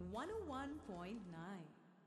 101.9.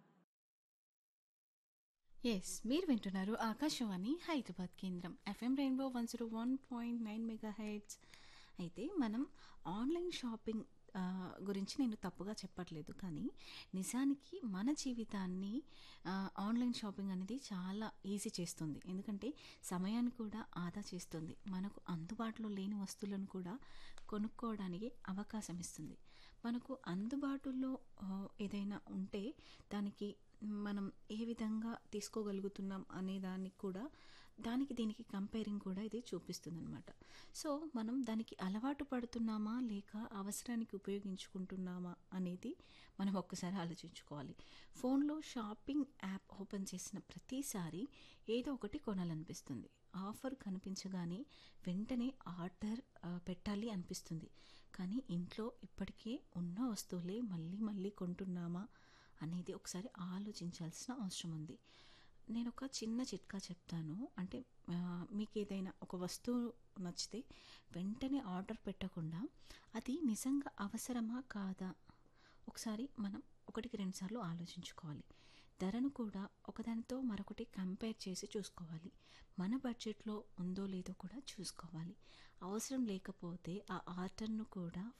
Yes మీరు వింటున్నారు ఆకాశవాణి హైదరాబాద్ కేంద్రం FM rainbow one zero one point nine mega heads అయితే మనం ఆన్లైన్ షాపింగ్ ఆ, గురించి నేను తప్పుగా చెప్పట్లేదు కానీ నిజానికి మన జీవితాన్ని ఆ, ఆన్లైన్ షాపింగ్ అనేది చాలా ఈజీ చేస్తుంది ఎందుకంటే సమయాన్ని కూడా ఆదా చేస్తుంది మనకు అందుబాటులో లేని వస్తువులను కూడా కొనుక్కోవడానికి అవకాశం ఇస్తుంది మనకు అందుబాటులో ఆ, ఏదైనా ఉంటే దానికి మనం ఏ విధంగా తీసుకోగలుగుతున్నాం అనే దానికి కూడా దానికి దీనికి కంపేరింగ్ కూడా ఇది చూపిస్తుంది అనమాట సో మనం దానికి అలవాటు పడుతున్నామా లేక అవసరానికి ఉపయోగించుకుంటున్నామా అనేది మనం ఒక్కసారి ఆలోచించుకోవాలి ఫోన్లో షాపింగ్ యాప్ ఓపెన్ చేసిన ప్రతిసారి ఏదో ఒకటి కొనాలనిపిస్తుంది ఆఫర్ కనిపించగానే వెంటనే ఆర్డర్ ఆ, పెట్టాలి అనిపిస్తుంది కానీ ఇంట్లో ఇప్పటికే ఉన్న వస్తువులే మళ్ళీ మళ్ళీ కొంటున్నామా అనేది ఒకసారి ఆలోచించాల్సిన అవసరం ఉంది నేను ఒక చిన్న చిట్కా చెప్తాను అంటే ఆ, మీకు ఏదైనా ఒక వస్తువు నచ్చితే వెంటనే ఆర్డర్ పెట్టకుండా అది నిజంగా అవసరమా కాదా ఒకసారి మనం ఒకటికి రెండుసార్లు ఆలోచించుకోవాలి ధరను కూడా ఒకదానితో మరొకటి కంపేర్ చేసి చూసుకోవాలి మన బడ్జెట్లో ఉందో లేదో కూడా చూసుకోవాలి అవసరం లేకపోతే ఆ ఆర్డర్ను కూడా